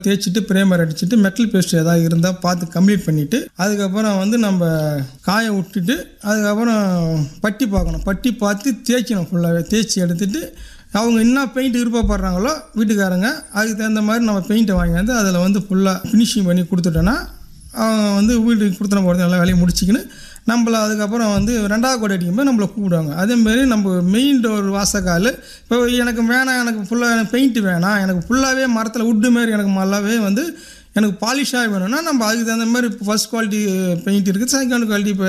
தேய்ச்சிட்டு பிரேமர் அடிச்சுட்டு metal paste ஏதாவது இருந்தால் பார்த்து கம்ப்ளீட் பண்ணிவிட்டு அதுக்கப்புறம் வந்து நம்ம காய விட்டுட்டு அதுக்கப்புறம் பட்டி பார்க்கணும் பட்டி பார்த்து தேய்க்கணும் ஃபுல்லாகவே தேய்ச்சி எடுத்துட்டு அவங்க என்ன பெயிண்ட் விருப்பப்படுறாங்களோ வீட்டுக்காரங்க அதுக்கு தகுந்த மாதிரி நம்ம பெயிண்ட்டை வாங்கி வந்து அதில் வந்து ஃபுல்லாக ஃபினிஷிங் பண்ணி கொடுத்துட்டோன்னா அவங்க வந்து வீட்டுக்கு கொடுத்துன போகிறது நல்லா வேலையை முடிச்சிக்கின்னு நம்மள அதுக்கப்புறம் வந்து ரெண்டாவது கோடை அடிக்கும்போது நம்மளை கூப்பிடுவாங்க அதேமாரி நம்ம மெயின் டோர் வாசக்கால் இப்போ எனக்கு வேணாம் எனக்கு ஃபுல்லாக எனக்கு பெயிண்ட் வேணாம் எனக்கு ஃபுல்லாகவே மரத்தில் உட்டு மாரி எனக்கு நல்லாவே வந்து எனக்கு பாலிஷாக வேணும்னா நம்ம அதுக்கு தகுந்த மாதிரி இப்போ ஃபஸ்ட் குவாலிட்டி பெயிண்ட் இருக்குது செகண்ட் குவாலிட்டி இப்போ